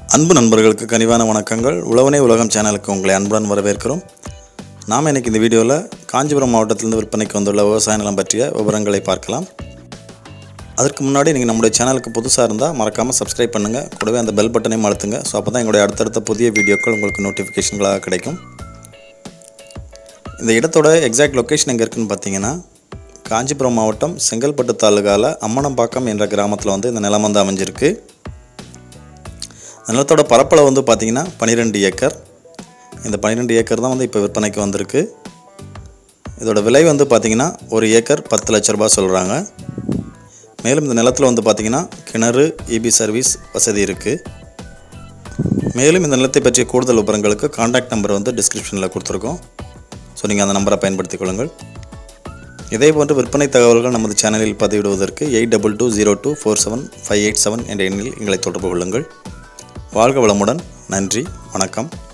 அன்பு நண்பர்களுக்கு கனிவான வணக்கங்கள் உழவனே உலகம் சேனலுக்கு உங்களை அன்புடன் வரவேற்கிறோம் நாம் இன்னைக்கு இந்த வீடியோவில் காஞ்சிபுரம் மாவட்டத்திலிருந்து விற்பனைக்கு வந்துள்ள விவசாய நிலம் பற்றிய விவரங்களை பார்க்கலாம் அதற்கு முன்னாடி நீங்கள் நம்முடைய சேனலுக்கு புதுசாக இருந்தால் மறக்காமல் சப்ஸ்கிரைப் பண்ணுங்கள் கூடவே அந்த பெல் பட்டனையும் அழுத்துங்க ஸோ அப்போ தான் எங்களுடைய அடுத்தடுத்த புதிய வீடியோக்கள் உங்களுக்கு நோட்டிஃபிகேஷன்களாக கிடைக்கும் இந்த இடத்தோட எக்ஸாக்ட் லொக்கேஷன் எங்கே இருக்குன்னு பார்த்தீங்கன்னா காஞ்சிபுரம் மாவட்டம் செங்கல்பட்டு தாலுகாவில் அம்மனம்பாக்கம் என்ற கிராமத்தில் வந்து இந்த நிலம் வந்து அமைஞ்சிருக்கு இந்த நிலத்தோட பரப்பளவு வந்து பார்த்திங்கன்னா பன்னிரெண்டு ஏக்கர் இந்த பன்னிரெண்டு ஏக்கர் தான் வந்து இப்போ விற்பனைக்கு வந்திருக்கு இதோட விலை வந்து பார்த்திங்கன்னா ஒரு ஏக்கர் பத்து லட்ச ரூபாய் சொல்கிறாங்க மேலும் இந்த நிலத்தில் வந்து பார்த்திங்கன்னா கிணறு இபி சர்வீஸ் வசதி இருக்குது மேலும் இந்த நிலத்தை பற்றிய கூடுதல் விவரங்களுக்கு காண்டாக்ட் நம்பர் வந்து டிஸ்கிரிப்ஷனில் கொடுத்துருக்கோம் ஸோ நீங்கள் அந்த நம்பரை பயன்படுத்திக் கொள்ளுங்கள் இதே போன்ற விற்பனை தகவல்கள் நமது சேனலில் பதிவிடுவதற்கு eight double two zero two four seven five eight seven என்ற எண்ணில் எங்களை தொடர்பு கொள்ளுங்கள் வாழ்க வளமுடன் நன்றி வணக்கம்